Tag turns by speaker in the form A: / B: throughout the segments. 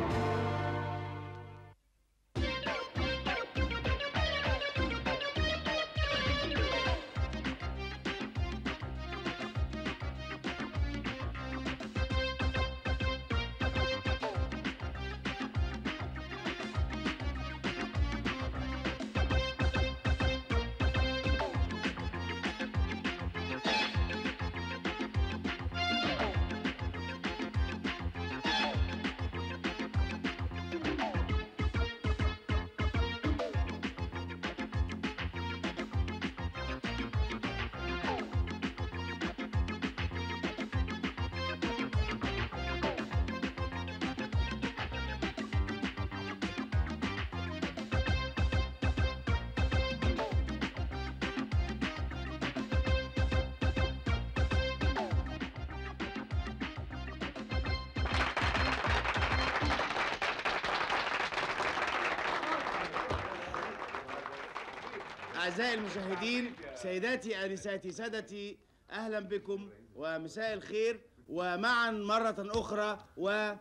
A: أعزائي المشاهدين سيداتي آنساتي سادتي أهلا بكم ومساء الخير ومعا مرة أخرى و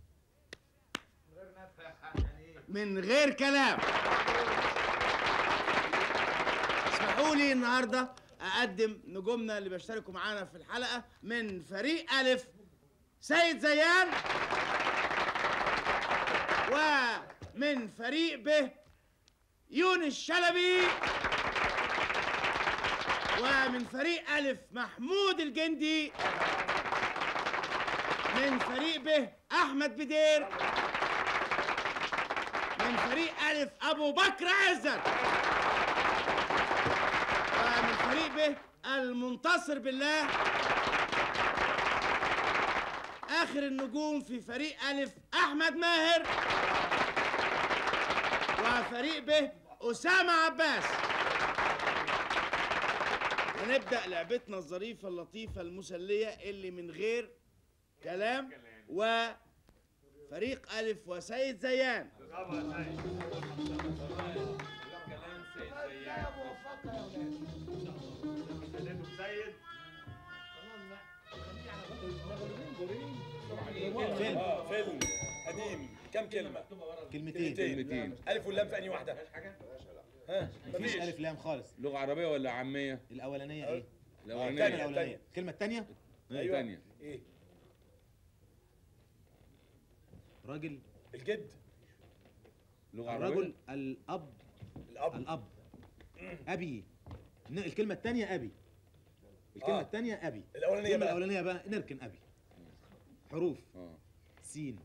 A: من غير كلام اسمحوا لي النهارده أقدم نجومنا اللي بيشتركوا معانا في الحلقة من فريق ألف سيد زيان ومن فريق ب يونس شلبي ومن فريق ألف محمود الجندي من فريق ب أحمد بدير من فريق ألف أبو بكر عزت ومن فريق ب المنتصر بالله آخر النجوم في فريق ألف أحمد ماهر وفريق ب أسامة عباس هنبدأ لعبتنا الظريفة اللطيفة المسلية اللي من غير كلام وفريق ألف وسيد زيان
B: فيلم فيلم قديم كم كلمة؟
C: كلمتين
B: كلمتين ألف واللام في أنهي واحدة؟ ها
C: مفيش
B: مفيش
C: الف لام خالص
D: لغة عربية ولا عامية؟
C: الاولانيه ايه
B: الثانية.
C: الكلمه
D: الأولانية
C: الاولانيه الكلمه الثانيه
B: أيوة
D: الثانية
B: إيه؟
C: راجل
B: الجد
D: لغة عربية
C: الرجل الاب
B: الأب
C: الاب ابي ن- الكلمه الثانيه ابي الكلمه
B: آه.
C: الثانيه ابي
B: الأولانية
C: الكلمه
B: بقى
C: الاولانيه بقى نركن ابي حروف
D: اه
C: سين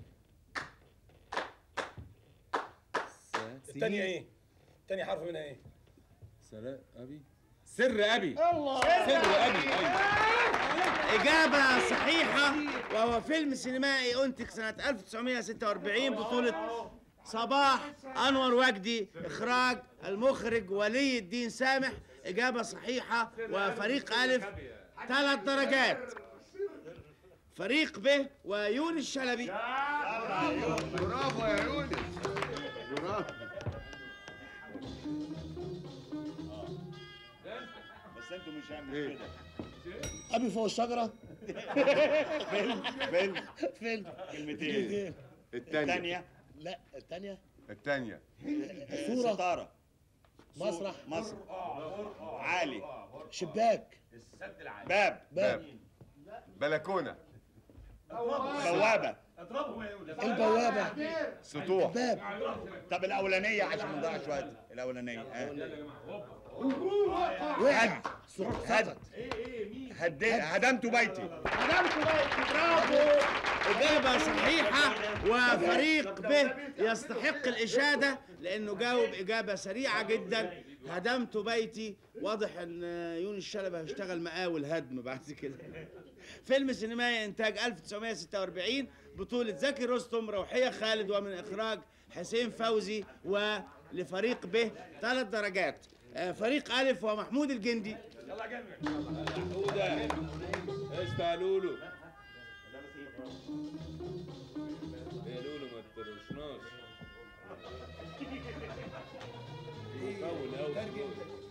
D: س
B: الثانية إيه؟ الثانية حرف منها إيه؟
D: سراء أبي سر أبي الله سر أبي أيوة
A: إجابة صحيحة وهو فيلم سينمائي أنتج سنة 1946 بطولة صباح أنور وجدي إخراج المخرج ولي الدين سامح إجابة صحيحة وفريق ألف ثلاث درجات فريق ب ويونس شلبي
E: برافو يا يونس برافو
F: بس انتوا مش هعمل كده
G: ابي فوق الشجره
F: فيلم فيلم
G: فيلم
F: كلمتين
E: الثانية
F: الثانية
G: لا الثانيه
E: الثانية
G: صورة.
F: ستارة
G: مسرح
F: مصر عالي
G: شباك
F: باب
G: باب
E: بلكونة
F: بوابة
G: البوابه
E: سطوح
G: باب
F: طب الأولانية عشان ما نضيعش وقت الأولانية ها.
G: واحد سقط
F: هد... هدمت بيتي
A: برافو إجابة صحيحة وفريق ب يستحق الإشادة لأنه جاوب إجابة سريعة جدا هدمت بيتي واضح إن يونس شلبي هيشتغل مقاول هدم بعد كده فيلم سينمائي إنتاج 1946 بطولة زكي رستم روحية خالد ومن إخراج حسين فوزي ولفريق ب ثلاث درجات آه، فريق ألف ومحمود الجندي
D: حودة ايش تعالوا له يا لولو ما تطرشناش طول أوي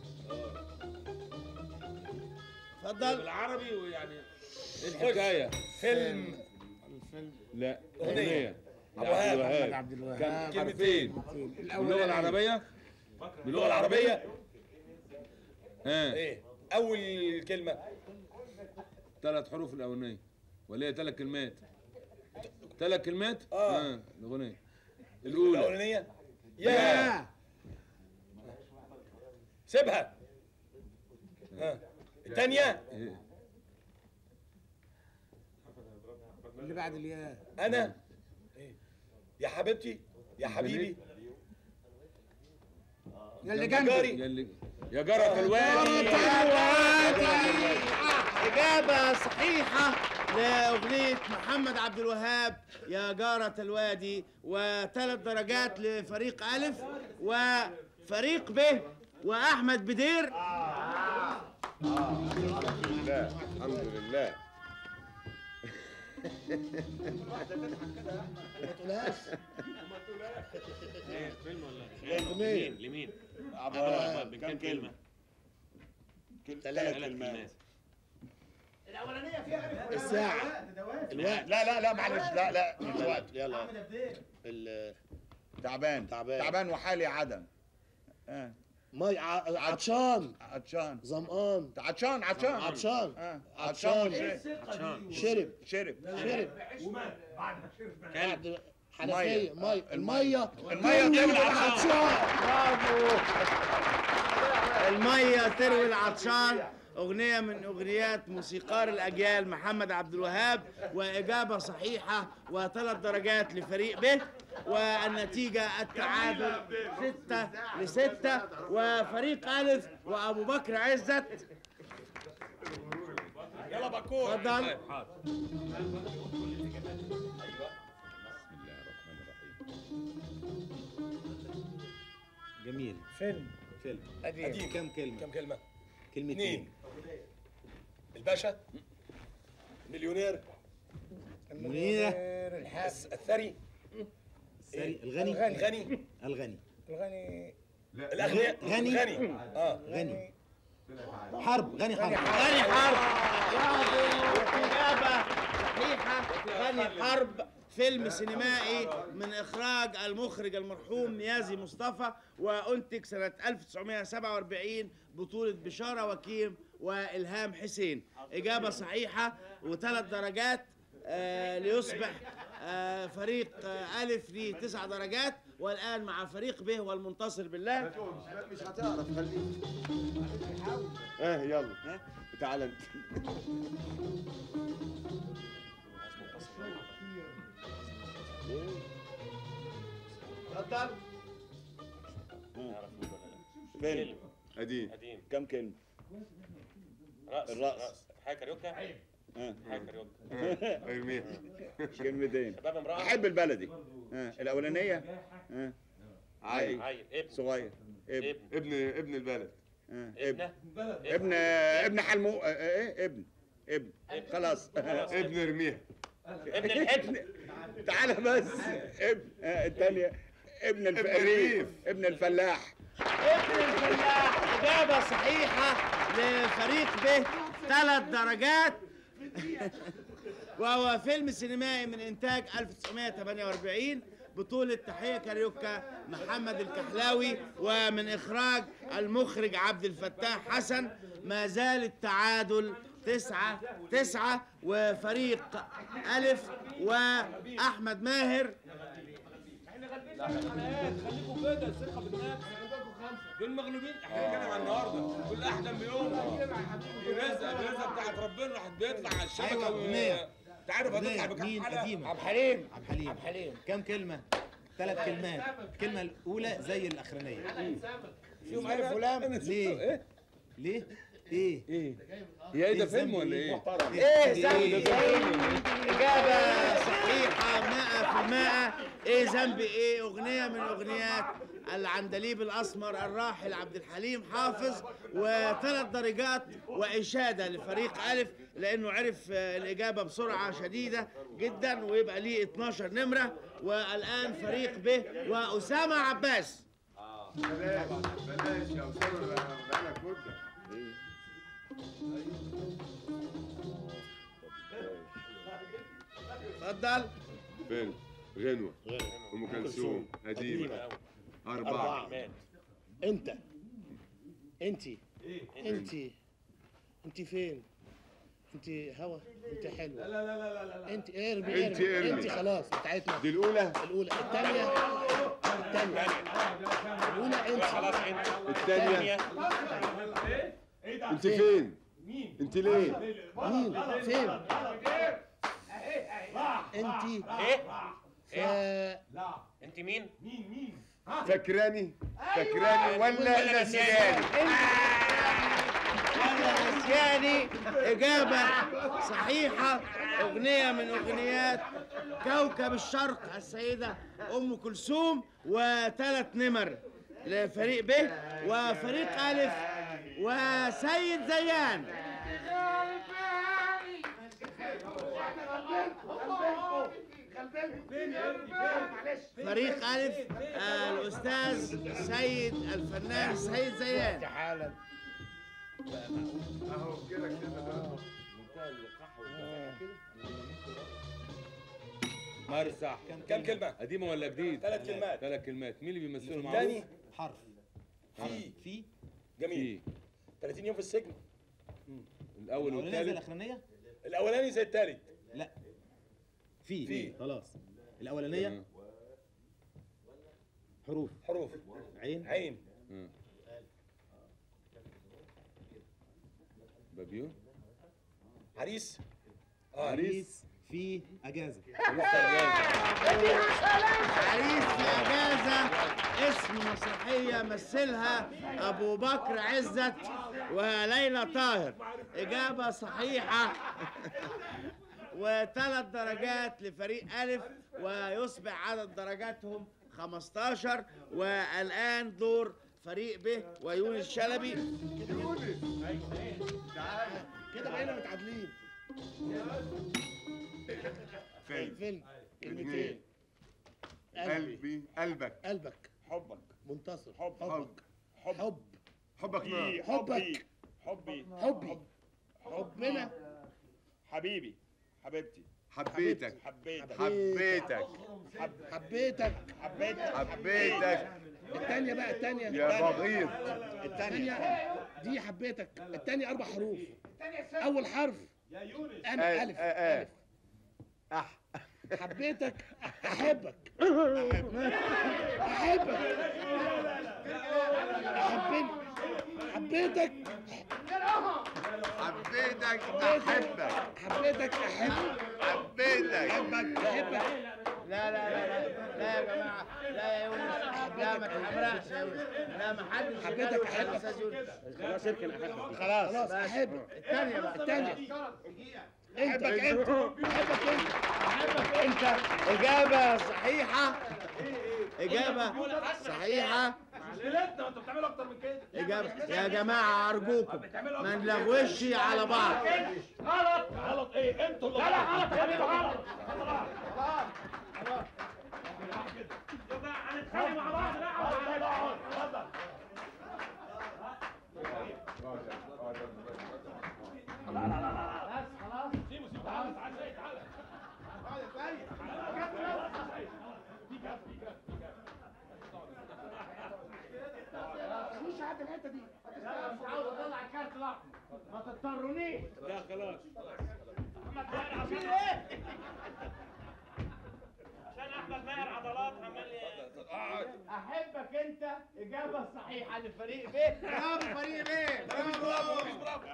A: اتفضل
D: بالعربي ويعني ايه الحكاية؟
B: فيلم
D: لا
B: أغنية.
D: أغنية
B: ابو وهاب
D: الوهاب.
G: عبد الوهاب
D: كم كلمتين باللغه العربيه
B: باللغه العربيه
D: ها
B: ايه اول كلمه
D: ثلاث حروف الاولانيه ولا هي ثلاث كلمات ثلاث كلمات
B: آه.
D: اه الاغنيه الاولى
B: الاولانيه يا سيبها ها الثانيه
D: إيه.
G: اللي بعد الياء
B: انا إيه؟ يا حبيبتي يا حبيبي
G: يا اللي
B: يا
G: جنبي
B: جاري
D: يا اللي يا جرة الوادي
A: إجابة صحيحة لأغنية محمد عبد الوهاب يا جارة الوادي وثلاث درجات لفريق ألف وفريق ب وأحمد بدير
E: لا الحمد لله
G: ما تقولهاش
H: لمين لمين
F: عبد الوهاب
H: كم كلمة
F: ثلاث
H: ثلاث
F: كلمات
H: كلمات
G: الساعة الوقت
F: لا لا لا معلش لا لا مش وقت
H: يلا ال-
F: تعبان
H: تعبان.
F: تعبان وحالي عدم اه
G: مي ع- عطشان
F: عطشان
G: ظمآن
F: عطشان عطشان
G: عطشان
F: اه
G: عطشان.
F: عطشان
H: عطشان
G: شرب
F: شرب
G: شرب
H: كلب
G: حنفية
F: مية.
G: مي
F: آه،
G: المية
F: المية
G: تروي
F: تروي
G: العطشان
A: المية تروي العطشان أغنية من أغنيات موسيقار الأجيال محمد عبد الوهاب وإجابة صحيحة وثلاث درجات لفريق ب والنتيجة التعادل ستة لستة وفريق ألف وأبو بكر عزت
B: يلا بكور
A: اتفضل
C: جميل
G: فيلم
C: فيلم
B: قديم
C: كم كلمة
B: كم كلمه
C: كلمتين
B: اثنين الباشا مليونير
C: منيرة
B: الس- الثري
C: سري الغني
B: الغني
C: الغني
G: الغني
B: الاغنياء
C: غني.
B: الغني اه
C: غني حرب غني حرب
A: غني حرب برافو إجابة صحيحة غني حرب فيلم سينمائي من إخراج المخرج المرحوم نيازي مصطفى وأنتج سنة 1947 بطولة بشارة وكيم وإلهام حسين إجابة صحيحة وثلاث درجات آه ليصبح آه فريق آه ألف ليه تسع درجات والآن مع فريق ب والمنتصر بالله
E: مش هتعرف خليك اه يلا تعال انت
A: اتفضل
F: فيلم
E: قديم
H: قديم
F: كم كلمة
H: رأس
F: الرأس.
H: حاجة كاريوكا
F: اه
H: حاجة كاريوكا
E: ارميها
F: كلمتين
H: شباب امرأة
F: احب البلدي اه الاولانية اه عاي
H: عيل ابن
F: صغير ابن
H: ابن
E: ابن ابن البلد
F: اه ابن
H: ابنة
F: ابن ابن حلمو اه، ايه ابن ابن خلاص
E: ابن ارميها
H: ابن الحبن
F: تعالى بس ابن اه، الثانية ابن الف...
E: ابن الريف.
F: الريف ابن الفلاح
A: ابن الفلاح إجابة صحيحة لفريق ب ثلاث درجات وهو فيلم سينمائي من إنتاج 1948 بطولة تحية كاريوكا محمد الكحلاوي ومن إخراج المخرج عبد الفتاح حسن ما زال التعادل تسعة تسعة وفريق ألف وأحمد ماهر
D: خليكم كده الثقه بالنفس دول مغلوبين احنا بنتكلم عن النهارده كل احلم بيوم الرزقه الرزقه بتاعت ربنا راح بيطلع على الشبكه
C: أيوة،
D: و-
C: أغنية.
D: انت عارف هتطلع
C: أغنية.
D: بكام
C: مين
D: حلقه
C: قديمة
G: عبد الحليم
C: عبد الحليم
G: عبد الحليم
C: كم كلمة ثلاث كلمات الكلمة الأولى زي الأخرانية
G: فيهم ألف ولام
C: ليه؟ ليه؟ إيه؟
D: ايه هي ايه ده فيلم
C: ذنبي
D: ولا
C: إيه؟
D: ايه؟
A: ايه ذنبي إجابة صحيحة 100% ايه ذنبي ايه اغنية من اغنيات العندليب الاسمر الراحل عبد الحليم حافظ وثلاث درجات واشادة لفريق الف لانه عرف آه، الاجابة بسرعة شديدة جدا ويبقى ليه 12 نمرة والان فريق ب واسامة عباس
E: بلاش بلاش يا اسامه بقالك مده
A: اتفضل
E: فين غنوة ام كلثوم قديمة أربعة
G: أربعة أنت أنت أنت أنت فين؟ أنت هوا أنت حلوة لا لا لا لا أنت ارمي
E: أنت
G: ارمي
E: ارمي.
G: أنت خلاص بتاعتنا
E: دي الأولى
G: الأولى الثانية الثانية الأولى أنت
H: خلاص انت
E: الثانية أنت فين؟ أنت ليه؟
G: مين؟ فين؟ أنت
H: ايه
G: ف
H: انت مين
E: فاكراني؟ فاكراني ولا نسياني؟
A: ولا نسياني إجابة صحيحة أغنية من أغنيات كوكب الشرق السيدة أم كلثوم وثلاث نمر لفريق ب وفريق ألف وسيد زيان فريق ألف آه، الأستاذ سيد الفنان سيد زيان
G: حالا
E: أهو كده كده
D: مرسح
B: كم كلمة؟
D: قديمه ولا جديد
B: ثلاث كلمات.
D: ثلاث كلمات مين اللي بيمثلوا معاه
B: تاني
C: حرف
B: في
C: في
B: جميل
D: في
B: 30 يوم في السجن
D: الاول
C: الاولانيه زي
D: والثالث
C: الاخرانيه
B: الاولاني زي الثالث
C: لا في
B: في.
C: خلاص الاولانيه
D: آه.
C: حروف
B: حروف
C: عين
B: عين
D: آه. بابيو
B: عريس اه
C: عريس في اجازه
A: عريس في اجازه اسم مسرحيه مثلها ابو بكر عزت وليلى طاهر اجابه صحيحه وثلاث درجات لفريق الف ويصبح عدد درجاتهم 15 والان دور فريق ب ويونس شلبي
G: كده بقينا متعادلين
E: فين؟
G: فيلم كلمتين قلبي
E: قلبي قلبك
G: قلبك
B: حبك
G: منتصر
B: حب.
G: حبك حب
E: حبك نار
G: حبك
B: حبي
G: حبي حبنا
B: حبيبي حبيبتي
E: حبيتك
B: حبيتك
E: حبيتك
G: حبيتك
B: حبيتك
E: حبيتك
G: الثانية بقى الثانية
E: يا بغيض
G: الثانية دي حبيتك الثانية أربع حروف أول حرف أنا
E: آه،
G: ألف
E: آه، آه.
G: ألف
E: أح
G: حبيتك أحبك أحبك أحبني حبيتك
E: حبيتك أحبك
G: حبيتك أحبك
E: حبيتك
G: أحبك
A: لا لا لا لا لا يا جماعه لا يا يونس لا ما تحمرقش يا يونس لا ما حدش
G: حبيتك
A: يجرب
G: أحبك.
A: يا استاذ يونس
G: خلاص اركن أحبك خلاص أحبك
A: الثانيه بقى
G: الثانية أنت أنت أحبك أنت
A: احبك انت اجابه صحيحه اجابه صحيحه
B: ليلتنا انتوا بتعملوا اكتر من كده
A: اجابه يا جماعه ارجوكم ما نلغوش على بعض
B: غلط غلط ايه انتوا اللي لا لا غلط يا بيه غلط هنتخانق مع بعض لا اتفضل سيبوا سيبوا تعالى تعالى تعالى
G: مش عاد الحتة دي
A: عاوز اطلع الكارت الاحمر ما تضطرونيش
D: لا خلاص
H: عشان احمد ماهر عضلات عمال
A: احبك انت اجابه صحيحه لفريق ب برافو فريق ب برافو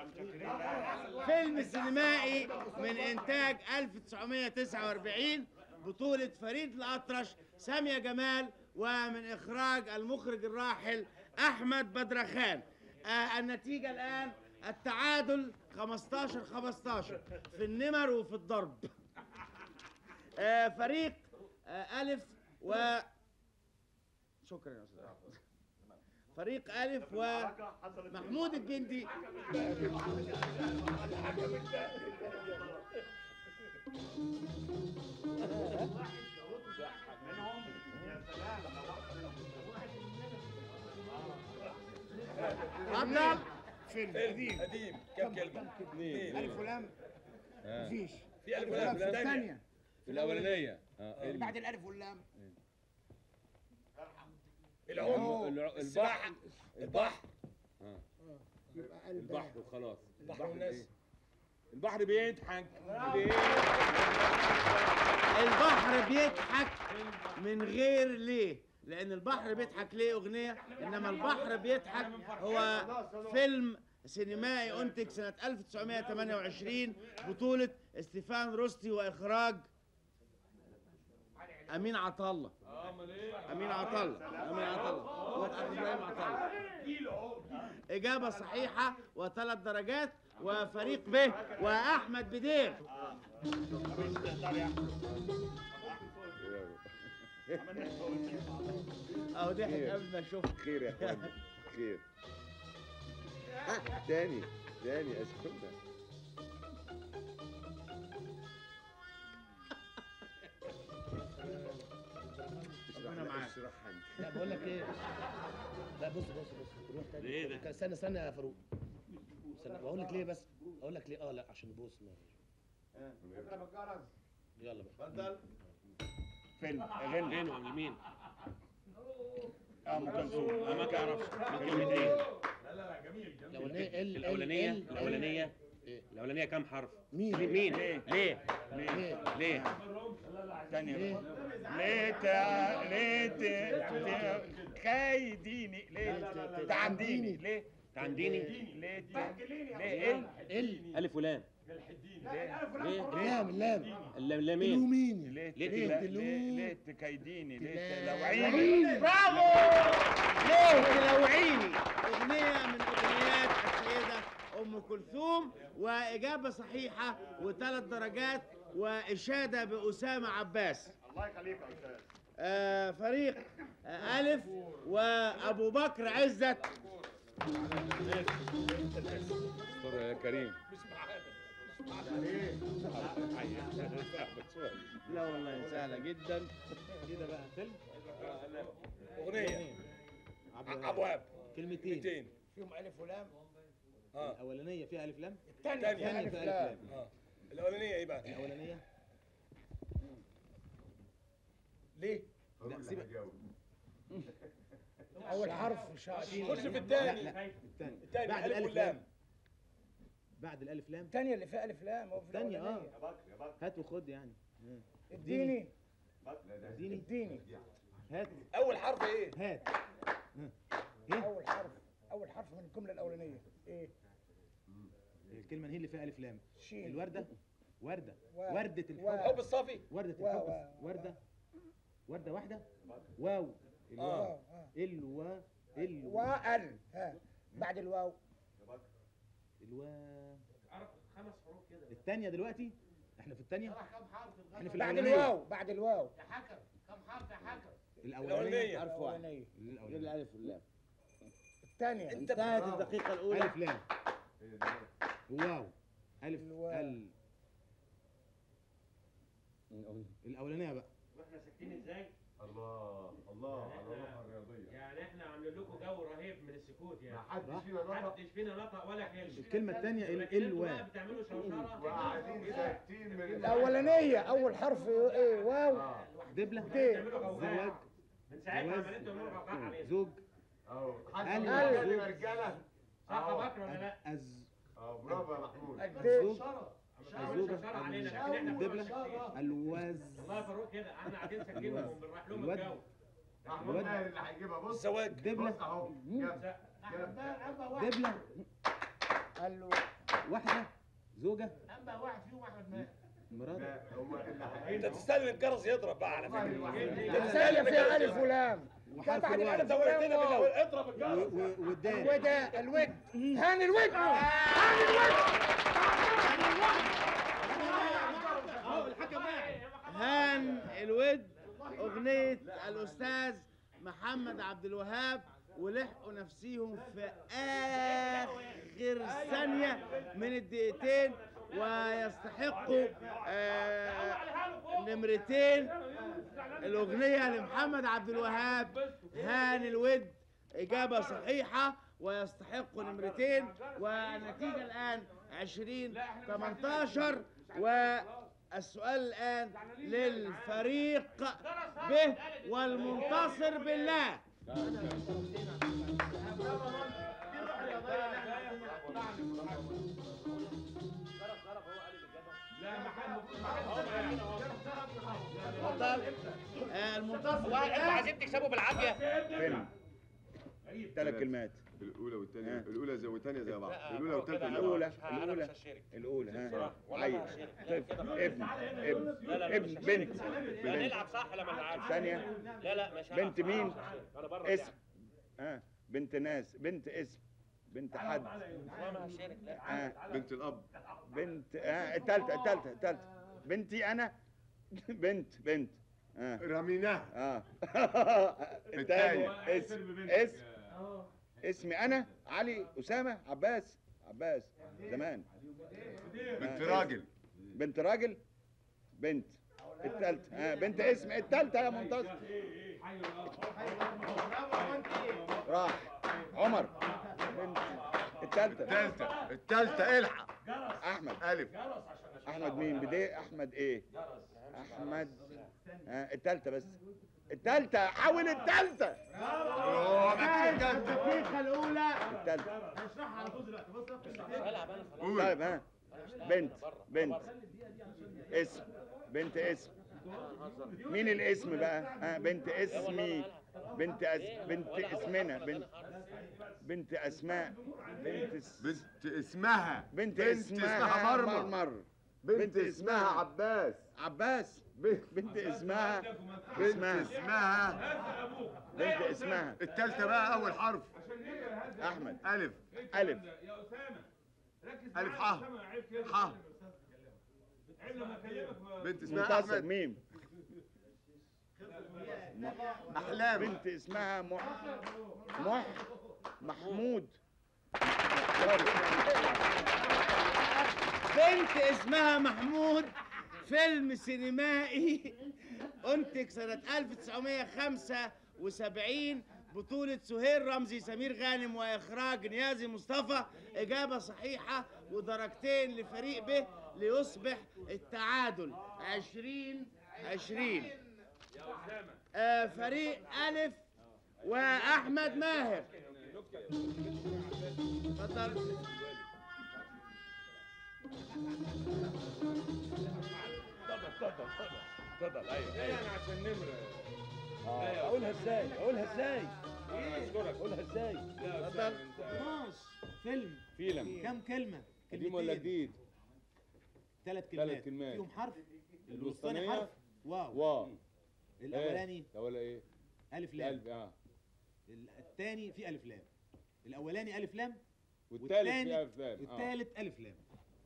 A: فيلم سينمائي من انتاج 1949 بطولة فريد الأطرش سامية جمال ومن إخراج المخرج الراحل أحمد بدرخان آه النتيجة الآن التعادل 15 15 في النمر وفي الضرب آه فريق آه ألف و شكرا يا أستاذ فريق ألف ومحمود الجندي اتفضل
G: فيلم
B: قديم قديم كم كلمة؟ اثنين
G: ألف ولام مفيش
B: في ألف ولام
G: في الثانية
D: الاولانيه اه ارمي.
I: بعد الالف واللام
B: العم
D: الع-
B: السباحة البحر
I: يبقى قلب
D: البحر وخلاص
B: البحر والناس
D: إيه؟ البحر بيضحك بيضحك.
A: البحر بيضحك من غير ليه لان البحر بيضحك ليه اغنيه انما البحر بيضحك هو فيلم سينمائي انتج سنه 1928 بطوله استيفان روستي واخراج امين عطله امين عطله امين عطله هو أخ ابراهيم عطله اجابه صحيحه وثلاث درجات وفريق ب واحمد بدير اهو ضحك قبل ما اشوف
E: خير يا اخوان خير تاني تاني اسكتنا
A: ربنا معاك.
E: اشرحها انت
G: لا بقول لك ايه لا بص بص بص روح تاني ايه ده استنى استنى يا فاروق استنى بقول لك ليه بس اقول لك ليه اه لا عشان نبص ما يلا بقى
F: فيلم غنى
H: فين وعند مين؟
F: اه ام كلثوم ما تعرفش كلمتين
G: الاولانيه ال
H: الاولانيه
G: ال- ال-
H: الاولانيه
G: إيه؟
H: الاولانيه كام حرف؟
G: مين
H: مين؟
F: ليه؟
H: ليه؟
G: ليه
H: ليه؟
F: ثانية
G: ليه
F: ليه تا ليه تا كايديني ليه تعنديني ليه
H: تعنديني
F: ليه تا ليه ايه
G: ال
H: الف ولام ليه؟
G: لام اللام
H: اللامين
G: لومين
F: ليه
H: ليه
F: ليه
G: تلو-
F: ليه ليه تكايديني ليه
G: تلا-
F: تلوعيني
A: ليه تلوعيني اغنيه من اغنيات السيده ام كلثوم واجابه صحيحه وثلاث درجات واشاده باسامه عباس
F: الله يخليك يا استاذ
A: آه فريق آه الف وابو بكر عزت
D: استر يا كريم
A: لا والله سهله جدا
C: كده بقى فيلم
B: اغنيه
C: عبد الوهاب.
B: ابواب
C: كلمتين
B: كلمتين
I: فيهم الف ولام
B: اه
C: الاولانيه فيها الف لام
I: الثانيه
B: تانية.
I: فيها
C: الثانيه
I: الف
C: فيها
I: لام
C: الف لام
B: اه الاولانيه ايه بقى
C: الاولانيه
B: ليه
C: لا سيبك
I: اول حرف شا-
B: خش في
C: لا
B: الثاني
C: لا الثاني
B: الثاني
C: بعد
B: الف
C: الالف
B: واللام
C: لام بعد الالف لام
I: الثانيه اللي فيها الف لام هو في
C: الثانيه
I: الأولانية.
C: اه هات وخد يعني
I: اديني
C: اديني
I: اديني
C: هات
B: اول حرف ايه
C: هات
I: اول حرف اول حرف من الجمله الاولانيه ايه
C: الكلمه هي اللي فيها الف لام
I: شين
C: الورده ورده
I: واو.
C: ورده
I: واو.
C: الحب
B: حب الصافي
C: ورده
I: واو.
C: الحب
I: واو.
C: ورده ورده واحده واو الواو
I: اه اه
C: الوا الوا
I: وال ها بعد الواو
C: الوا
H: خمس حروف كده
C: الثانيه دلوقتي احنا في الثانيه احنا في
I: بعد
C: الاولانيه
I: الواو بعد الواو
C: الاولانيه
A: حرف واحد
I: الأولانية.
C: الاولانيه
A: الالف واللام
I: الثانيه
A: انتهت الدقيقه الاولى
C: الف لام واو الف
I: الواو.
C: ال الاولانيه بقى
H: واحنا ساكتين ازاي؟
E: الله الله على الروح الرياضيه
H: يعني احنا عاملين لكم جو رهيب من السكوت يعني
E: ما حدش فينا نطق
H: محدش فينا نطق ولا كلمه
C: الكلمه الثانيه
H: لكن
C: ال
H: انتوا بقى
C: الوا
H: بتعملوا شوشره
E: وقاعدين ساكتين من
I: الاولانيه اول حرف ايه واو
C: دبله
H: بتعملوا
C: زواج
H: غوغاء من ساعتها
C: جواز.
H: عمالين تعملوا غوغاء علينا
C: زوج
E: اهو حد
C: قال-
E: من
C: قال.
E: الرجاله رجاله
H: صح
E: أهو.
H: يا بكر ولا لا؟
C: أز
E: اه برافو يا محمود
I: الدي
C: الزوج
H: عمالين
C: الزوجة
H: شوشره علينا لكن احنا كنا
C: الدبلة
H: ساكتين.
C: الوز
H: والله يا فاروق كده احنا قاعدين ساكتين
C: الواد.
H: وبنروح لهم
C: الواد.
H: الجو
E: محمود
C: الواد.
E: ماهر اللي هيجيبها بص
B: الزواج
C: دبلة
E: بص اهو جاب جاب
C: دبلة
I: قال له
C: واحدة زوجة
I: اما واحد فيهم احمد ماهر
C: مرات
E: لا هو اللي
B: انت
E: هيجيبها
B: تستنى الجرس يضرب بقى على فكره
I: الثانيه فيها الف ولام ده
C: وحرف
I: بعد
C: الواو.
I: الالف
B: زودتنا
I: ولام واو.
B: بالاول اضرب الجرس
C: و- و- والدال
I: وده الود هاني الود هاني الود
A: هان الود اغنيه الاستاذ محمد عبد الوهاب ولحقوا نفسيهم في اخر ثانيه من الدقيقتين ويستحقوا آه نمرتين الاغنيه لمحمد عبد الوهاب هان الود اجابه صحيحه ويستحقوا نمرتين والنتيجه الان 20 18 و السؤال الآن للفريق به والمنتصر بالله اتفضل آه، المنتصر
H: انتوا
A: بالله
H: عايزين تكسبوا بالعافيه
F: فيلم ثلاث كلمات
E: الاولى والثانيه
F: ها.
E: الاولى زي والثانيه زي بعض الاولى والثالثه زي بعض
F: الاولى
H: انا
F: الاولى
H: مش هشارك
F: الاولى ها
H: والله
F: عيل
H: ما هشارك.
F: طفل ابن ابن
H: لا، لا،
F: ابن
H: مش
F: بنت
H: لا
F: بنت
H: نلعب صح ولا ما نلعبش
F: ثانية
H: لا لا مش هلعب
F: بنت
H: صح.
F: مين؟
H: انا بره
F: اسم ها بنت ناس بنت اسم بنت حد
H: والله ما هشارك لا
F: ها
E: بنت الاب
F: بنت ها التالتة التالتة التالتة بنتي انا بنت بنت ها
E: رميناها
F: اه التاني اسم اسم اسمي انا علي اسامه عباس عباس زمان
E: بنت راجل
F: بنت راجل بنت التالتة ها بنت اسم التالتة يا منتصر راح عمر بنت التالتة
E: الثالثه الثالثه الحق
F: احمد
E: الف
F: احمد مين بدي احمد ايه احمد ها التالتة بس التالتة حاول التالتة
E: اوه ما تيجي الثالثه
A: الدقيقة الأولى
F: التالتة
H: هلعب انا خلاص
E: قول
F: طيب ها بنت بنت اسم بنت اسم مين الاسم بقى ها بنت اسمي بنت أس... بنت اسمنا بنت بنت اسماء بنت اس...
E: بنت اسمها
F: بنت,
E: اسمها مرمر
F: مرمر
E: بنت اسمها عباس
F: عباس بنت اسمها
E: بنت
F: اسمها
E: اسمها
F: بنت اسمها
E: الثالثه بقى اول حرف
F: احمد
E: الف
F: الف
E: الف ح ح بنت اسمها
F: منتصر
E: احمد
F: ميم
E: احلام
F: بنت اسمها مح مح محمود
A: بنت اسمها محمود فيلم سينمائي انتج سنة 1975 بطولة سهير رمزي سمير غانم وإخراج نيازي مصطفى إجابة صحيحة ودرجتين لفريق به ليصبح التعادل 20 20 آه فريق ألف وأحمد ماهر اتفضل
D: اتفضل ايوه ايوه انا عشان نمره
C: اقولها ازاي اقولها ازاي
D: اشكرك
C: اقولها ازاي
D: لا أستاذ، انت
C: ماش فيلم
D: فيلم
C: كم كلمة
D: قديم ولا
C: كلمتين
D: جديد
C: ثلاث كلمات
D: ثلاث كلمات.
C: فيهم حرف
D: الوسطانية
C: الوسطاني حرف واو
D: واو
C: الاولاني
D: ده ولا ايه
C: الف لام
D: قلب اه
C: الثاني في الف لام الاولاني الف لام
D: والثالث
C: والتاني-
D: فيها افلام اه
C: والثالث الف لام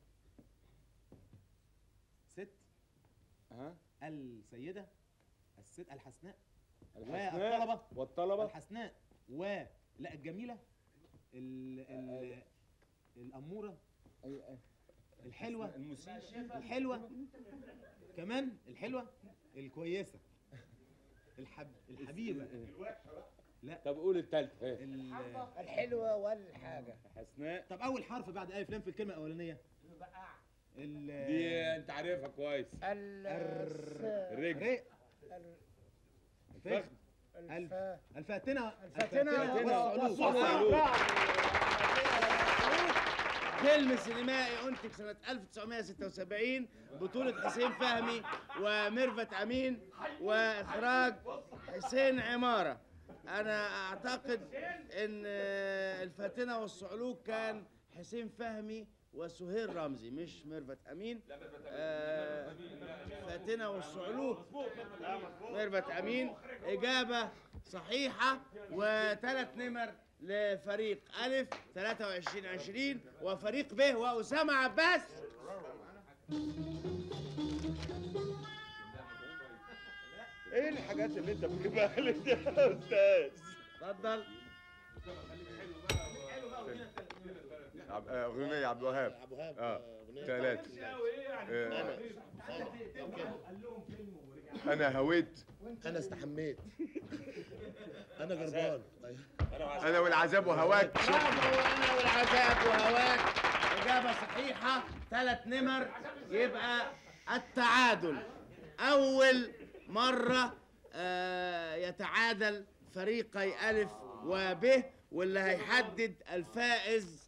C: ست
D: ها
C: السيدة الست الحسناء
D: الحسناء
C: والطلبة
D: والطلبة
C: الحسناء و لا الجميلة ال ال الأمورة الحلوة
D: المسيء
C: الحلوة كمان الحلوة الكويسة الحب الحبيبة
D: طب قول الثالث ايه
C: ال-
I: الحلوه والحاجه
D: حسناء
C: طب أول حرف بعد ألف لام في الكلمة الأولانية ال
D: دي انت عارفها كويس
I: ال
D: الرجل
C: ر
I: ال-
C: ف
I: الف
C: الفاتنة
I: الفاتنة
C: والصعلوك
A: فيلم سينمائي انتج سنة 1976 بطولة حسين فهمي وميرفت أمين وإخراج حسين عمارة أنا أعتقد إن آه، الفاتنة والصعلوك كان حسين فهمي وسهير رمزي مش ميرفت أمين آه، فاتنة والصعلوك ميرفت أمين إجابة صحيحة وثلاث نمر لفريق ألف 23 20 وفريق ب وأسامة عباس
F: ايه الحاجات اللي انت بتجيبها لي دي يا استاذ
A: اتفضل
E: عب- آه، اغنيه عبد الوهاب
G: ابو هاب
E: اه
G: أغنية.
E: ثلاثه
G: انا
E: آه، انا هويت
G: انا استحميت انا جربان
E: انا والعذاب وهواك
A: برافو أنا والعذاب وهواك إجابة صحيحة ثلاث نمر يبقى التعادل أول مرة آه، يتعادل فريقي ألف وب واللي هيحدد الفائز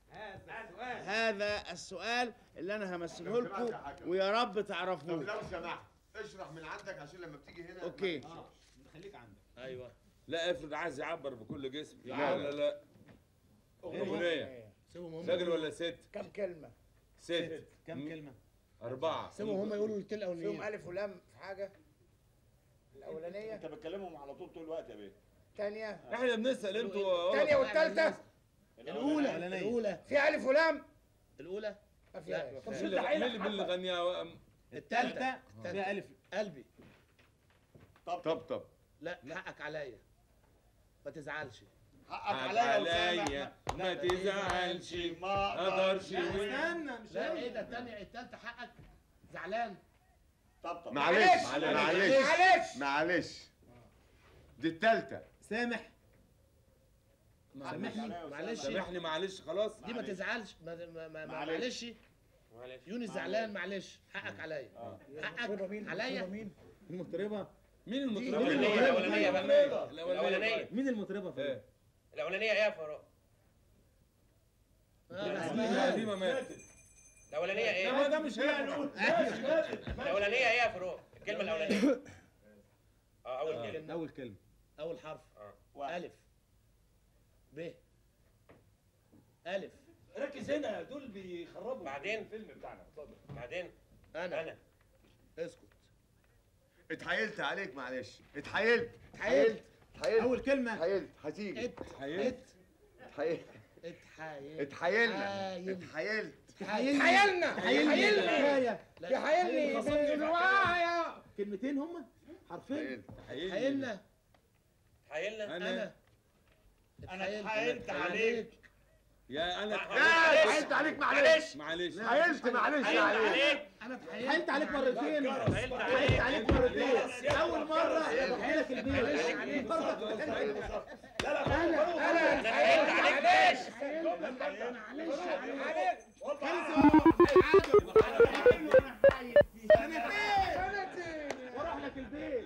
A: هذا السؤال اللي أنا همثله لكم ويا رب
E: طب
A: تعرفوه
E: لو سمحت اشرح من عندك عشان لما بتيجي هنا
A: أوكي
C: خليك عندك
H: ايوه
D: لا افرض عايز يعبر بكل جسم لا لا لا اغنيه
G: سيبهم هم
D: راجل ولا ست
I: كم كلمه
D: ست
C: كم كلمه
D: أربعة
G: سيبهم هم يقولوا التل
I: فيهم
G: الاولانيين
I: الف ولام في حاجه الاولانيه
F: انت بتكلمهم على طول طول الوقت يا بيه
I: الثانيه
D: احنا بنسأل انتوا
I: الثانيه والثالثه
G: الاولى الاولى
I: في الف ولام
G: الاولى
I: ما فيهاش
G: لا.
I: طب
D: مين
I: شد
D: اللي مين
I: حيلك
D: اللي- مين اللي غنيها
C: الثالثه فيها الف
G: قلبي
F: طب طب طب
G: لا حقك عليا ما تزعلش
F: حقك عليا وسامح
D: عليا ما تزعلش
F: ما
D: اقدرش
C: استنى مش
G: لا
C: قوي.
G: ايه ده الثانيه الثالثه حقك زعلان
F: طب طب
E: معلش
D: معلش.
E: معلش
I: معلش
E: معلش دي التالتة
C: سامح
G: سامحني معلش
D: سامحني معلش خلاص
G: دي ما تزعلش ما ما ما
F: معلش.
G: معلش
H: معلش
G: يونس زعلان معلش حقك عليا حقك عليا
C: المطربه
D: مين المطربة
H: الأولانية الأولانية بقى الأولانية
C: مين المطربه فين
D: ايه
H: الأولانية إيه يا فاروق؟
D: لا دي ما ماتت
H: الأولانية
D: لا ما
H: إيه؟
D: ده مش هي
H: الأولانية إيه يا فاروق؟ الكلمة الأولانية اه أول كلمة
C: اول كلمه
G: اول حرف
F: واحد.
G: الف ب الف
B: ركز هنا دول بيخربوا
H: بعدين؟
B: الفيلم بتاعنا اتفضل
H: بعدين
G: انا
H: أنا
G: اسكت
E: اتحايلت عليك معلش اتحايلت
G: اتحايلت
E: اتحايلت
C: اول كلمه
E: اتحايلت هتيجي
G: ات
D: حيلت
E: اتحايلت
G: اتحايلت
E: اتحايلنا
G: حايل.
E: اتحايلت
I: تحايلنا
G: حايلني
C: حكايه
I: تحايلني بالروايه
C: كلمتين هما حرفين
E: اتحايلت
G: حايلنا
H: حيلنا
D: انا
G: انا
F: اتحايلت عليك.
D: يا انا
E: اتحايلت عليك معلش
D: معلش
E: اتحايلت معلش
H: حيلنا
E: عليك
H: عليك
G: انا اتحايلت
C: حيلت عليك مرتين
H: حيلت
C: حيلت
H: عليك
C: عليك مرتين اول مره يروح لك البيت
H: أنا حيلت عليك
C: واروح لك البيت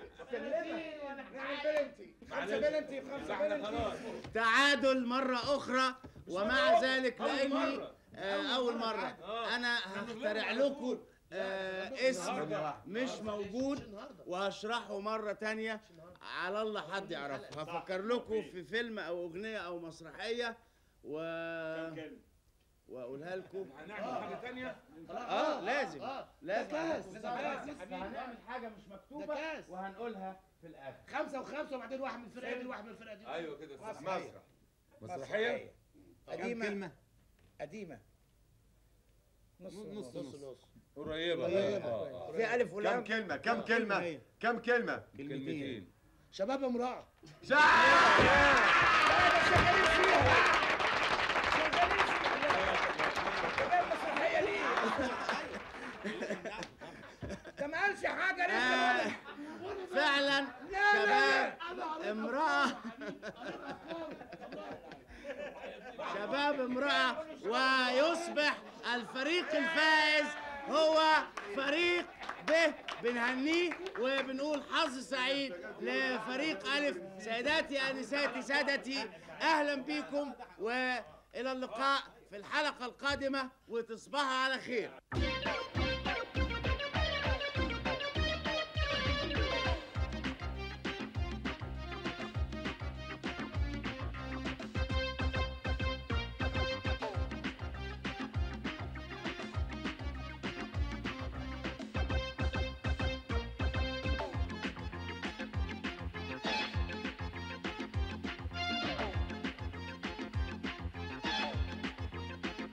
I: خمسه بلنتي خمسه
D: احنا
I: بلنتي
D: خلاص
A: تعادل مرة أخرى ومع ذلك لأني آه، أول مرة أنا هخترع لكم آه، اسم مش موجود وهشرحه مرة تانية على الله حد يعرفه هفكر لكم في فيلم أو أغنية أو مسرحية و... وأقولها لكم
D: هنعمل حاجة تانية
A: اه لازم
G: اه
A: لازم
G: كاس.
A: هنعمل حاجة مش مكتوبة
G: ده كاس.
A: وهنقولها في الآخر
G: خمسه وخمسه وبعدين واحد من الفرقه دي وواحد من الفرقه دي
D: ايوه كده صح.
E: مسرح
D: مسرحية
C: كم
I: قديمه
C: كلمه
I: قديمه نص
C: نص
I: نص
C: نص
D: قريبة
I: قريبة.
D: آه، آه.
I: في الف
E: كم
I: ولام
E: كلمة كم كلمة كم كلمة
D: كلمتين
G: شباب امراه
I: ده ما قالش حاجه
A: آه،
I: لسه
A: فعلا شباب امرأة شباب امرأة ويصبح الفريق الفائز هو فريق ب بنهنيه وبنقول حظ سعيد لفريق ألف سيداتي أنساتي سادتي أهلا بكم وإلى اللقاء في الحلقة القادمة وتصبحوا على خير